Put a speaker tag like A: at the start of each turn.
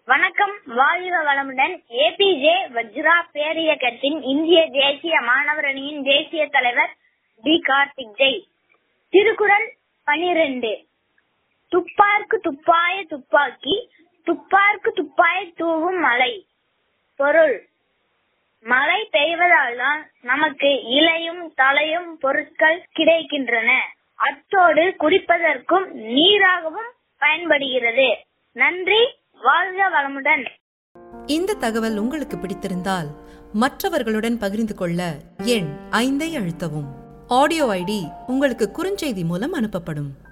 A: வணக்கம் வாழ்க வளமுடன் ஏபிஜே வஜ்ரா பேரியக்கத்தின் இந்திய தேசிய மாணவர் அணியின் தேசிய தலைவர் டி கார்த்திக் ஜெய் திருக்குறள் பனிரெண்டு துப்பார்க்கு துப்பாய துப்பாக்கி துப்பார்க்கு துப்பாய தூவும் மலை பொருள் மழை பெய்வதால் தான் நமக்கு இலையும் தலையும் பொருட்கள் கிடைக்கின்றன அத்தோடு குடிப்பதற்கும் நீராகவும் பயன்படுகிறது நன்றி வாழ்க வளமுடன்
B: இந்த தகவல் உங்களுக்கு பிடித்திருந்தால் மற்றவர்களுடன் பகிர்ந்து கொள்ள எண் ஐந்தை அழுத்தவும் ஆடியோ ஐடி உங்களுக்கு குறுஞ்செய்தி மூலம் அனுப்பப்படும்